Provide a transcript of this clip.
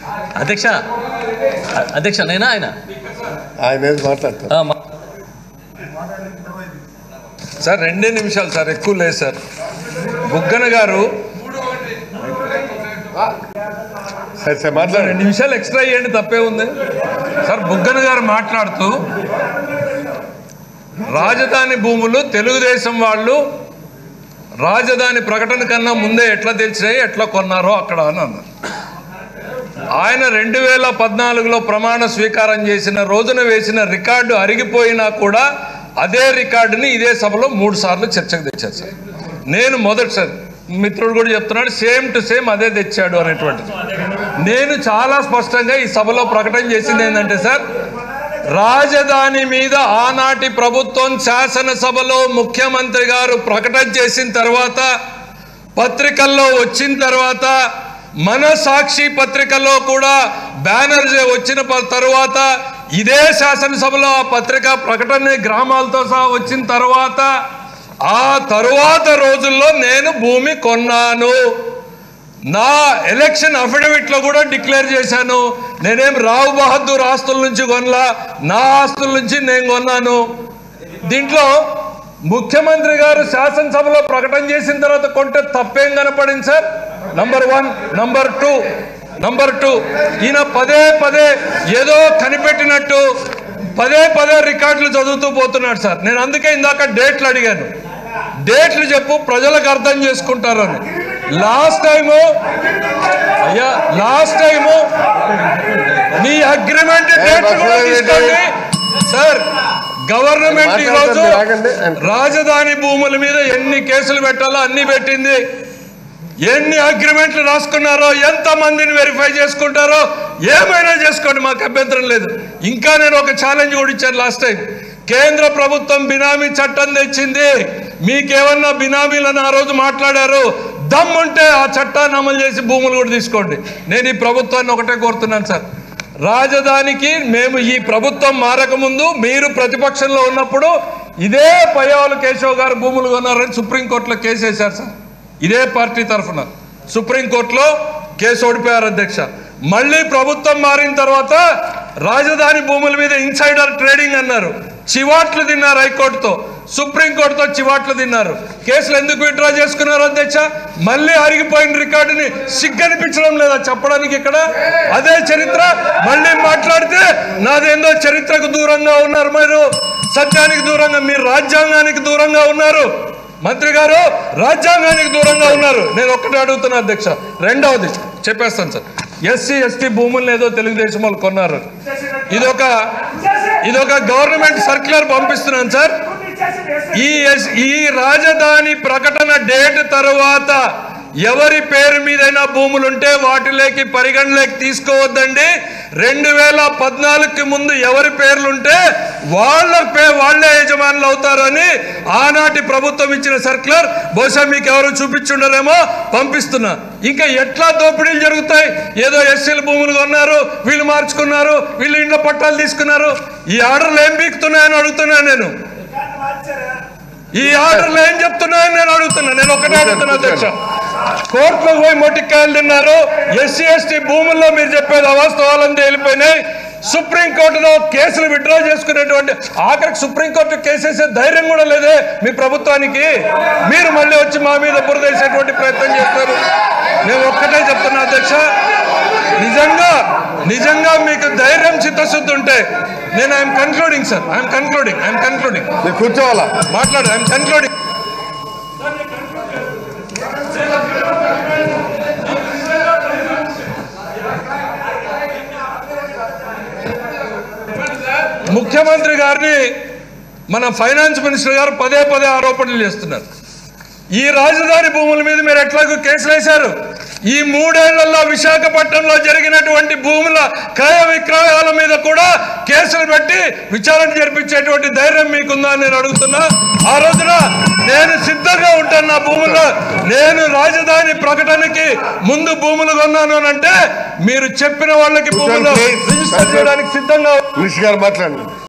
అధ్యక్ష అ- అధ్యక్ష నేనా ఆయన ఆయన ఏది మాట్లాడతారు ఆ, మా- సార్ రెండే నిమిషాలు సార్ ఎక్కువ లేదు సార్ బుగ్గన గారు సరే సరే సార్ మాట్లాడండి రెండు నిమిషాలు ఎక్స్ట్రా ఇవ్వండి తప్పే ఉంది సార్ బుగ్గన గారు మాట్లాడుతూ రాజధాని భూములు తెలుగుదేశం వాళ్ళు రాజధాని ప్రకటన కన్నా ముందే ఎట్లా తెలిసినాయి ఎట్లా కొన్నారో అక్కడ అని అన్నారు ఆయన రెండు వేల పద్నాలుగులో ప్రమాణ స్వీకారం చేసిన రోజున వేసిన రికార్డు అరిగిపోయినా కూడా అదే రికార్డుని ఇదే సభలో మూడు సార్లు చర్చకు తెచ్చారు సార్ నేను మొదటిసారి మిత్రుడు కూడా చెప్తున్నాడు సేమ్ టు సేమ్ అదే తెచ్చాడు అనేటువంటిది నేను చాలా స్పష్టంగా ఈ సభలో ప్రకటన చేసింది ఏంటంటే సార్ రాజధాని మీద ఆనాటి ప్రభుత్వం శాసనసభలో ముఖ్యమంత్రి గారు ప్రకటన చేసిన తర్వాత పత్రికల్లో వచ్చిన తర్వాత మన సాక్షి పత్రికల్లో కూడా బ్యానర్ వచ్చిన ప- తరువాత ఇదే శాసనసభలో ఆ పత్రిక ప్రకటన గ్రామాలతో సహా వచ్చిన తర్వాత ఆ తరువాత రోజుల్లో నేను భూమి కొన్నాను నా ఎలక్షన్ అఫిడవిట్లో కూడా డిక్లేర్ చేశాను నేనేం రావు బహదూర్ ఆస్తుల నుంచి కొనలా నా ఆస్తుల నుంచి నేను కొన్నాను దీంట్లో ముఖ్యమంత్రి గారు శాసనసభలో ప్రకటన చేసిన తర్వాత కొంటే తప్పేం కనపడింది sir number one number two number two ఈయన పదే పదే ఏదో కనిపెట్టినట్టు పదే పదే రికార్డులు చదువుతూ పోతున్నాడు సార్ నేను అందుకే ఇందాక డేట్లు అడిగాను డేట్లు చెప్పు ప్రజలకు అర్థం చేసుకుంటారని లాస్ట్ టైము అయ్యా లాస్ట్ టైము నీ అగ్రిమెంట్ డేట్లు కూడా తీసుకోండి సార్ గవర్నమెంట్ ఈరోజు మాట్లాడతారు, ఆగండి. రాజధాని భూముల మీద ఎన్ని కేసులు పెట్టాలో అన్ని పెట్టింది ఎన్ని అగ్రిమెంట్లు రాసుకున్నారో ఎంత మందిని వెరిఫై చేసుకుంటారో ఏమైనా చేసుకోండి మాకు అభ్యంతరం లేదు ఇంకా నేను ఒక ఛాలెంజ్ కూడా ఇచ్చాను లాస్ట్ టైం కేంద్ర ప్రభుత్వం బినామీ చట్టం తెచ్చింది మీకేమన్నా బినామీలను ఆ రోజు మాట్లాడారు దమ్ముంటే ఆ చట్టాన్ని అమలు చేసి భూములు కూడా తీసుకోండి నేను ఈ ప్రభుత్వాన్ని ఒకటే కోరుతున్నాను సార్ రాజధానికి మేము ఈ ప్రభుత్వం మారకముందు మీరు ప్రతిపక్షంలో ఉన్నప్పుడు ఇదే పయ్యావుల కేశవ్ గారు భూములు కొన్నారని సుప్రీంకోర్టులో కేసు వేశారు సార్ ఇదే పార్టీ తరఫున సుప్రీంకోర్టులో కేసు ఓడిపోయారు అధ్యక్ష మళ్ళీ ప్రభుత్వం మారిన తర్వాత రాజధాని భూముల మీద ఇన్సైడర్ ట్రేడింగ్ అన్నారు చివాట్లు తిన్నారు హైకోర్టుతో సుప్రీంకోర్టుతో చివాట్లు తిన్నారు కేసులు ఎందుకు విత్డ్రా చేసుకున్నారు అధ్యక్ష మళ్ళీ అరిగిపోయిన రికార్డుని సిగ్గనిపించడం లేదా చెప్పడానికి ఇక్కడ అదే చరిత్ర మళ్ళీ మాట్లాడితే నాదేందో చరిత్రకు దూరంగా ఉన్నారు మీరు సత్యానికి దూరంగా మీరు రాజ్యాంగానికి దూరంగా ఉన్నారు మంత్రి గారు రాజ్యాంగానికి దూరంగా ఉన్నారు నేను ఒక్కటే అడుగుతున్నా అధ్యక్ష రెండవది చెప్పేస్తాను సార్ ఎస్సీ ఎస్టీ భూములను ఏదో తెలుగుదేశం వాళ్ళు కొన్నారు ఇదొక ఇదొక గవర్నమెంట్ సర్క్యులర్ పంపిస్తున్నాను సార్ ఈ ఎస్- ఈ రాజధాని ప్రకటన డేట్ తరువాత ఎవరి పేరు మీదైనా భూములు ఉంటే వాటిలోకి పరిగణలోకి తీసుకోవద్దండి రెండు వేల పద్నాలుగుకి ముందు ఎవరి పేర్లుంటే వాళ్ళ పే వాళ్ళే యజమానులు అవుతారు అని ఆనాటి ప్రభుత్వం ఇచ్చిన సర్క్యులర్ బహుశా మీకు ఎవరు చూపించుండరేమో పంపిస్తున్నా ఇంకా ఎట్లా దోపిడీలు జరుగుతాయి ఏదో ఎస్సీల భూములు కొన్నారు వీళ్ళు మార్చుకున్నారు వీళ్ళు ఇండ్ల పట్టాలు తీసుకున్నారు ఈ ఆర్డర్లు ఏం బీకుతున్నాయని అడుగుతున్నాను నేను ఈ ఆర్డర్లు ఏం చెప్తున్నాయని నేను అడుగుతున్నా నేను ఒకటే అడుగుతున్నా అధ్యక్ష కోర్టులో పోయి మొట్టికాయలు తిన్నారు ఎస్సీ ఎస్టీ భూముల్లో మీరు చెప్పేది అవాస్తవాలని తేలిపోయినాయి సుప్రీంకోర్టులో కేసులు విత్డ్రా చేసుకునేటువంటి ఆఖరికి సుప్రీంకోర్టు కేసేసే ధైర్యం కూడా లేదే మీ ప్రభుత్వానికి మీరు మళ్ళీ వచ్చి మా మీద బురదేసేటువంటి ప్రయత్నం చేస్తారు నేను ఒక్కటే చెప్తున్నా అధ్యక్ష నిజంగా నిజంగా మీకు ధైర్యం చిత్తశుద్ధి ఉంటే నేను I'm concluding sir I'm concluding I'm concluding మీరు కూర్చోవాలా మాట్లాడు ఐఎమ్ కన్క్లూడింగ్ ముఖ్యమంత్రి గారిని మన ఫైనాన్స్ మినిస్టర్ గారు పదే పదే ఆరోపణలు చేస్తున్నారు ఈ రాజధాని భూముల మీద మీరు ఎట్లాగో కేసులు వేశారు ఈ మూడేళ్లలో విశాఖపట్నంలో జరిగినటువంటి భూముల క్రయ విక్రయాల మీద కూడా కేసులు పెట్టి విచారణ జరిపించేటువంటి ధైర్యం మీకుందా అని నేను అడుగుతున్నా ఆ రోజున నేను సిద్ధంగా ఉంటాను నా భూముల్లో నేను రాజధాని ప్రకటనకి ముందు భూములు కొన్నాను అని అంటే మీరు చెప్పిన వాళ్ళకి భూములు Please. రిజిస్టర్ చేయడానికి సిద్ధంగా మినిస్టర్ గారు మాట్లాడండి